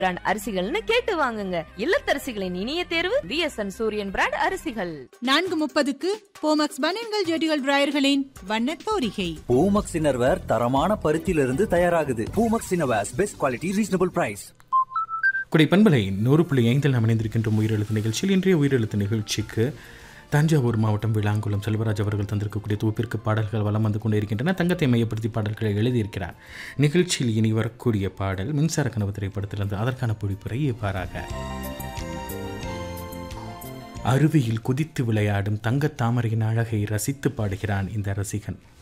brand அரிசிகள்னு கேட்டு வாங்குங்க இல்லத்தரசிகளின் இனிய தேர்வு விஎஸ்என் சூரியன் பிராண்ட் அரிசிகள் நான்கு முப்பதுக்கு போமக்ஸ் பனியன்கள் ஜெடிகள் டிராயர்களின் வண்ணத் தோரிகை பூமக்ஸ் இன்னர்வேர் தரமான பருத்தியிலிருந்து தயாராகுது Poomex innerwears best quality reasonable price குடை பண்பலை நூறு புள்ளி ஐந்தில் நாம் இணைந்திருக்கின்ற உயிரெழுத்து நிகழ்ச்சியில் இன்றைய உயிரெழுத்து நிகழ்ச்சிக்கு தஞ்சாவூர் மாவட்டம் விளாங்குளம் செல்வராஜ் அவர்கள் தந்திருக்கக்கூடிய தொகுப்பிற்கு பாடல்கள் வலம் வந்து கொண்டே இருக்கின்றன தங்கத்தை மையப்படுத்தி பாடல்களை எழுதியிருக்கிறார் நிகழ்ச்சியில் இனி வரக்கூடிய பாடல் மின்சார கனவு திரைப்படத்திலிருந்து அதற்கான பொழிப்புரை இவ்வாறாக அருவியில் குதித்து விளையாடும் தங்கத் தாமரையின் அழகை ரசித்து பாடுகிறான் இந்த ரசிகன்